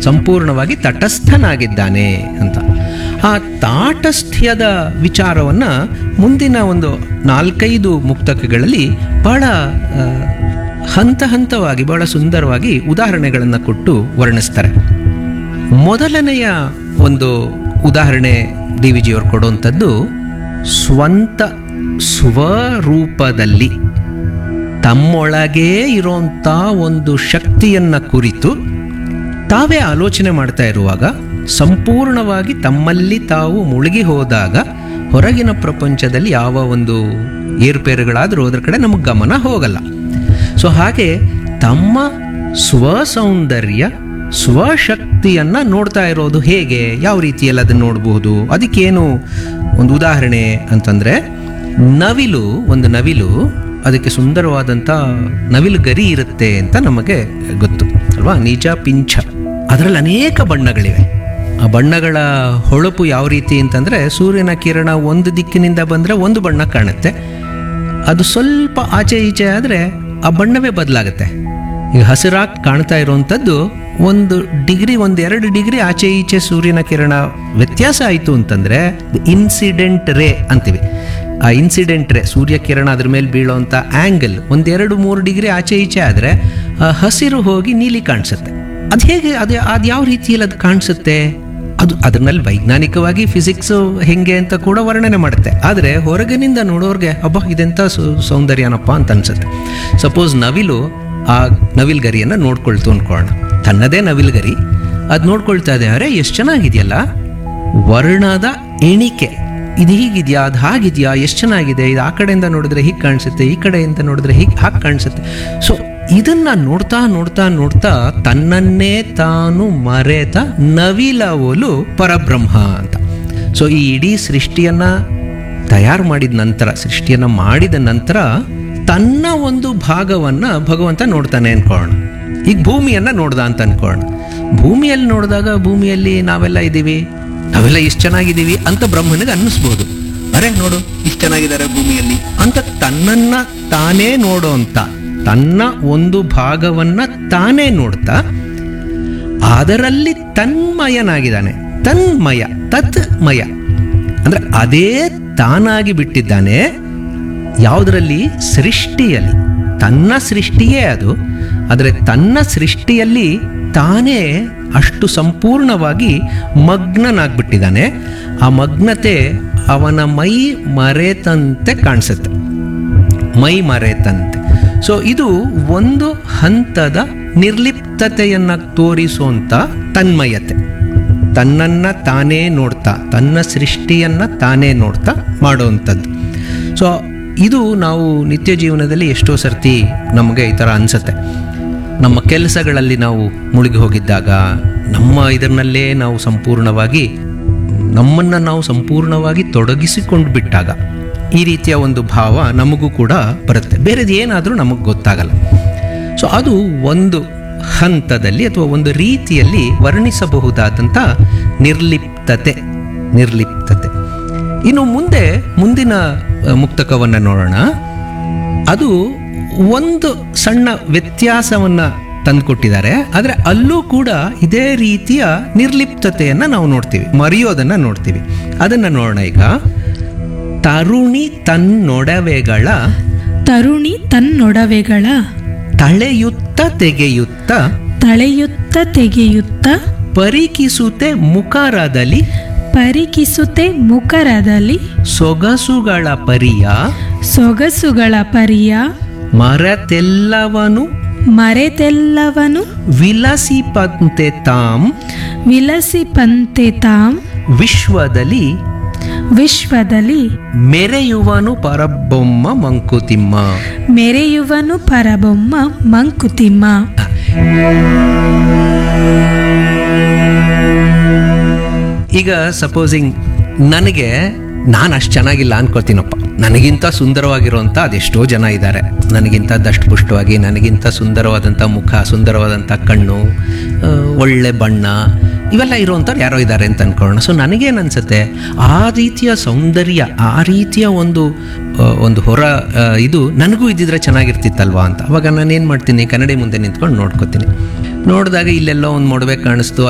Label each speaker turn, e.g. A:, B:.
A: ಸಂಪೂರ್ಣವಾಗಿ ತಟಸ್ಥನಾಗಿದ್ದಾನೆ ಅಂತ ಆ ತಾಟಸ್ಥ್ಯದ ವಿಚಾರವನ್ನು ಮುಂದಿನ ಒಂದು ನಾಲ್ಕೈದು ಮುಕ್ತಕಗಳಲ್ಲಿ ಬಹಳ ಆ, ಹಂತ ಹಂತವಾಗಿ ಬಹಳ ಸುಂದರವಾಗಿ ಉದಾಹರಣೆಗಳನ್ನು ಕೊಟ್ಟು ವರ್ಣಿಸ್ತಾರೆ ಮೊದಲನೆಯ ಒಂದು ಉದಾಹರಣೆ ಡಿ ವಿ ಜಿಯವರು ಕೊಡುವಂಥದ್ದು ಸ್ವಂತ ಸ್ವರೂಪದಲ್ಲಿ ತಮ್ಮೊಳಗೇ ಇರೋಂಥ ಒಂದು ಶಕ್ತಿಯನ್ನು ಕುರಿತು ತಾವೇ ಆಲೋಚನೆ ಮಾಡ್ತಾ ಇರುವಾಗ ಸಂಪೂರ್ಣವಾಗಿ ತಮ್ಮಲ್ಲಿ ತಾವು ಮುಳುಗಿ ಹೋದಾಗ ಹೊರಗಿನ ಪ್ರಪಂಚದಲ್ಲಿ ಯಾವ ಒಂದು ಏರುಪೇರುಗಳಾದರೂ ಅದರ ಕಡೆ ನಮಗೆ ಗಮನ ಹೋಗಲ್ಲ ಸೊ ಹಾಗೆ ತಮ್ಮ ಸ್ವಸೌಂದರ್ಯ ಸ್ವಶಕ್ತಿಯನ್ನು ನೋಡ್ತಾ ಇರೋದು ಹೇಗೆ ಯಾವ ರೀತಿಯಲ್ಲಿ ಅದನ್ನು ನೋಡಬಹುದು ಅದಕ್ಕೇನು ಒಂದು ಉದಾಹರಣೆ ಅಂತಂದರೆ ನವಿಲು ಒಂದು ನವಿಲು ಅದಕ್ಕೆ ಸುಂದರವಾದಂಥ ನವಿಲು ಗರಿ ಇರುತ್ತೆ ಅಂತ ನಮಗೆ ಗೊತ್ತು ಅಲ್ವಾ ನಿಜ ಪಿಂಚ ಅದರಲ್ಲಿ ಅನೇಕ ಬಣ್ಣಗಳಿವೆ ಆ ಬಣ್ಣಗಳ ಹೊಳಪು ಯಾವ ರೀತಿ ಅಂತಂದರೆ ಸೂರ್ಯನ ಕಿರಣ ಒಂದು ದಿಕ್ಕಿನಿಂದ ಬಂದರೆ ಒಂದು ಬಣ್ಣ ಕಾಣುತ್ತೆ ಅದು ಸ್ವಲ್ಪ ಆಚೆ ಈಚೆ ಆದರೆ ಆ ಬಣ್ಣವೇ ಬದಲಾಗುತ್ತೆ ಈಗ ಹಸಿರಾಗಿ ಕಾಣ್ತಾ ಇರುವಂಥದ್ದು ಒಂದು ಡಿಗ್ರಿ ಒಂದು ಎರಡು ಡಿಗ್ರಿ ಆಚೆ ಈಚೆ ಸೂರ್ಯನ ಕಿರಣ ವ್ಯತ್ಯಾಸ ಆಯಿತು ಅಂತಂದರೆ ಇನ್ಸಿಡೆಂಟ್ ರೇ ಅಂತೀವಿ ಆ ಇನ್ಸಿಡೆಂಟ್ ರೇ ಸೂರ್ಯ ಕಿರಣ ಅದ್ರ ಮೇಲೆ ಬೀಳೋವಂಥ ಆ್ಯಂಗಲ್ ಒಂದೆರಡು ಮೂರು ಡಿಗ್ರಿ ಆಚೆ ಈಚೆ ಆದರೆ ಹಸಿರು ಹೋಗಿ ನೀಲಿ ಕಾಣಿಸುತ್ತೆ ಅದು ಹೇಗೆ ಅದು ಅದು ಯಾವ ರೀತಿಯಲ್ಲಿ ಅದು ಕಾಣಿಸುತ್ತೆ ಅದು ಅದರಲ್ಲಿ ವೈಜ್ಞಾನಿಕವಾಗಿ ಫಿಸಿಕ್ಸು ಹೆಂಗೆ ಅಂತ ಕೂಡ ವರ್ಣನೆ ಮಾಡುತ್ತೆ ಆದರೆ ಹೊರಗಿನಿಂದ ನೋಡೋರ್ಗೆ ಅಬ್ಬಾ ಇದೆಂಥ ಸೌ- ಸೌಂದರ್ಯನಪ್ಪ ಅಂತ ಅನ್ಸುತ್ತೆ ಸಪೋಸ್ ನವಿಲು ಆ ನವಿಲ್ಗರಿಯನ್ನು ನೋಡ್ಕೊಳ್ತು ಅನ್ಕೊಳ್ಳೋಣ ತನ್ನದೇ ನವಿಲ್ಗರಿ ಅದು ನೋಡ್ಕೊಳ್ತಾ ಇದೆ ಅರೆ ಎಷ್ಟು ಚೆನ್ನಾಗಿದೆಯಲ್ಲ ವರ್ಣದ ಎಣಿಕೆ ಇದು ಹೀಗಿದೆಯಾ ಅದು ಹಾಗಿದೆಯಾ ಎಷ್ಟು ಚೆನ್ನಾಗಿದೆ ಇದು ಆ ಕಡೆಯಿಂದ ನೋಡಿದ್ರೆ ಹೀಗೆ ಕಾಣಿಸುತ್ತೆ ಈ ಕಡೆಯಿಂದ ನೋಡಿದ್ರೆ ಹೀಗೆ ಹಾಗೆ ಕಾಣಿಸುತ್ತೆ ಸೊ ಇದನ್ನ ನೋಡ್ತಾ ನೋಡ್ತಾ ನೋಡ್ತಾ ತನ್ನನ್ನೇ ತಾನು ಮರೆತ ನವಿಲವಲು ಪರಬ್ರಹ್ಮ ಅಂತ ಸೊ ಈ ಇಡೀ ಸೃಷ್ಟಿಯನ್ನ ತಯಾರು ಮಾಡಿದ ನಂತರ ಸೃಷ್ಟಿಯನ್ನ ಮಾಡಿದ ನಂತರ ತನ್ನ ಒಂದು ಭಾಗವನ್ನ ಭಗವಂತ ನೋಡ್ತಾನೆ ಅನ್ಕೊಳ್ಳೋಣ ಈಗ ಭೂಮಿಯನ್ನ ನೋಡ್ದ ಅಂತ ಅನ್ಕೊಳ್ಳೋಣ ಭೂಮಿಯಲ್ಲಿ ನೋಡಿದಾಗ ಭೂಮಿಯಲ್ಲಿ ನಾವೆಲ್ಲ ಇದ್ದೀವಿ ನಾವೆಲ್ಲ ಇಷ್ಟು ಚೆನ್ನಾಗಿದ್ದೀವಿ ಅಂತ ಬ್ರಹ್ಮನಿಗೆ ಅನ್ನಿಸ್ಬೋದು ಅರೆ ನೋಡು ಇಷ್ಟು ಚೆನ್ನಾಗಿದ್ದಾರೆ ಭೂಮಿಯಲ್ಲಿ ಅಂತ ತನ್ನನ್ನ ತಾನೇ ನೋಡೋ ಅಂತ ತನ್ನ ಒಂದು ಭಾಗವನ್ನ ತಾನೇ ನೋಡ್ತಾ ಅದರಲ್ಲಿ ತನ್ಮಯನಾಗಿದ್ದಾನೆ ತನ್ಮಯ ತತ್ಮಯ ಅಂದ್ರೆ ಅದೇ ತಾನಾಗಿ ಬಿಟ್ಟಿದ್ದಾನೆ ಯಾವುದರಲ್ಲಿ ಸೃಷ್ಟಿಯಲ್ಲಿ ತನ್ನ ಸೃಷ್ಟಿಯೇ ಅದು ಆದರೆ ತನ್ನ ಸೃಷ್ಟಿಯಲ್ಲಿ ತಾನೇ ಅಷ್ಟು ಸಂಪೂರ್ಣವಾಗಿ ಮಗ್ನನಾಗ್ಬಿಟ್ಟಿದ್ದಾನೆ ಆ ಮಗ್ನತೆ ಅವನ ಮೈ ಮರೆತಂತೆ ಕಾಣಿಸುತ್ತೆ ಮೈ ಮರೆತಂತೆ ಸೊ ಇದು ಒಂದು ಹಂತದ ನಿರ್ಲಿಪ್ತತೆಯನ್ನು ತೋರಿಸುವಂಥ ತನ್ಮಯತೆ ತನ್ನನ್ನು ತಾನೇ ನೋಡ್ತಾ ತನ್ನ ಸೃಷ್ಟಿಯನ್ನು ತಾನೇ ನೋಡ್ತಾ ಮಾಡುವಂಥದ್ದು ಸೊ ಇದು ನಾವು ನಿತ್ಯ ಜೀವನದಲ್ಲಿ ಎಷ್ಟೋ ಸರ್ತಿ ನಮಗೆ ಈ ಥರ ಅನಿಸುತ್ತೆ ನಮ್ಮ ಕೆಲಸಗಳಲ್ಲಿ ನಾವು ಮುಳುಗಿ ಹೋಗಿದ್ದಾಗ ನಮ್ಮ ಇದರಲ್ಲೇ ನಾವು ಸಂಪೂರ್ಣವಾಗಿ ನಮ್ಮನ್ನು ನಾವು ಸಂಪೂರ್ಣವಾಗಿ ತೊಡಗಿಸಿಕೊಂಡು ಬಿಟ್ಟಾಗ ಈ ರೀತಿಯ ಒಂದು ಭಾವ ನಮಗೂ ಕೂಡ ಬರುತ್ತೆ ಬೇರೆದು ಏನಾದರೂ ನಮಗೆ ಗೊತ್ತಾಗಲ್ಲ ಸೊ ಅದು ಒಂದು ಹಂತದಲ್ಲಿ ಅಥವಾ ಒಂದು ರೀತಿಯಲ್ಲಿ ವರ್ಣಿಸಬಹುದಾದಂಥ ನಿರ್ಲಿಪ್ತತೆ ನಿರ್ಲಿಪ್ತತೆ ಇನ್ನು ಮುಂದೆ ಮುಂದಿನ ಅಹ್, ಮುಕ್ತಕವನ್ನು ನೋಡೋಣ ಅದು ಒಂದು ಸಣ್ಣ ವ್ಯತ್ಯಾಸವನ್ನು ತಂದುಕೊಟ್ಟಿದ್ದಾರೆ ಆದರೆ ಅಲ್ಲೂ ಕೂಡ ಇದೇ ರೀತಿಯ ನಿರ್ಲಿಪ್ತತೆಯನ್ನು ನಾವು ನೋಡ್ತೀವಿ ಮರೆಯೋದನ್ನು ನೋಡ್ತೀವಿ ಅದನ್ನು ನೋಡೋಣ ಈಗ ತರುಣಿ ತನ್ನೊಡವೆಗಳ
B: ತರುಣಿ ತನ್ನೊಡವೆಗಳ
A: ತಳೆಯುತ್ತ ತೆಗೆಯುತ್ತ
B: ತಳೆಯುತ್ತ ತೆಗೆಯುತ್ತ
A: ಪರಿಕಿಸುತ್ತೆ ಮುಖರದಲ್ಲಿ
B: ಪರಿಕಿಸುತ್ತೆ ಮುಖರದಲ್ಲಿ
A: ಸೊಗಸುಗಳ ಪರಿಯ
B: ಸೊಗಸುಗಳ ಪರಿಯ
A: ಮರತೆಲ್ಲವನು
B: ಮರೆತೆಲ್ಲವನು
A: ವಿಲಸಿಪಂತೆ ತಾಂ
B: ವಿಲಸಿಪಂತೆ ತಾಂ
A: ವಿಶ್ವದಲ್ಲಿ
B: ವಿಶ್ವದಲ್ಲಿ
A: ಮೆರೆಯುವನು ಪರಬೊಮ್ಮ ಮಂಕುತಿಮ್ಮ
B: ಮೆರೆಯುವನು ಪರಬೊಮ್ಮ ಮಂಕುತಿಮ್ಮ
A: ಈಗ ಸಪೋಸಿಂಗ್ ನನಗೆ ನಾನು ಅಷ್ಟು ಚೆನ್ನಾಗಿಲ್ಲ ಅನ್ಕೋತೀನಪ್ಪ ನನಗಿಂತ ಸುಂದರವಾಗಿರುವಂಥ ಅದೆಷ್ಟೋ ಜನ ಇದ್ದಾರೆ ನನಗಿಂತ ದಷ್ಟಪುಷ್ಟವಾಗಿ ನನಗಿಂತ ಸುಂದರವಾದಂಥ ಮುಖ ಸುಂದರವಾದಂಥ ಕಣ್ಣು ಆ, ಒಳ್ಳೆ ಬಣ್ಣ ಇವೆಲ್ಲ ಇರುವಂಥವ್ರು ಯಾರೋ ಇದ್ದಾರೆ ಅಂತ ಅನ್ಕೊಳ್ಳೋಣ ಸೊ ನನಗೇನು ಅನ್ಸುತ್ತೆ ಆ ರೀತಿಯ ಸೌಂದರ್ಯ ಆ ರೀತಿಯ ಒಂದು ಆ, ಒಂದು ಹೊರ ಆ, ಇದು ನನಗೂ ಇದ್ದಿದ್ರೆ ಚೆನ್ನಾಗಿರ್ತಿತ್ತಲ್ವಾ ಅಂತ ಅವಾಗ ನಾನು ಏನು ಮಾಡ್ತೀನಿ ಕನ್ನಡಿ ಮುಂದೆ ನಿಂತ್ಕೊಂಡು ನೋಡ್ಕೋತೀನಿ ನೋಡಿದಾಗ ಇಲ್ಲೆಲ್ಲೋ ಒಂದು ಮೊಡವೆ ಕಾಣಿಸ್ತು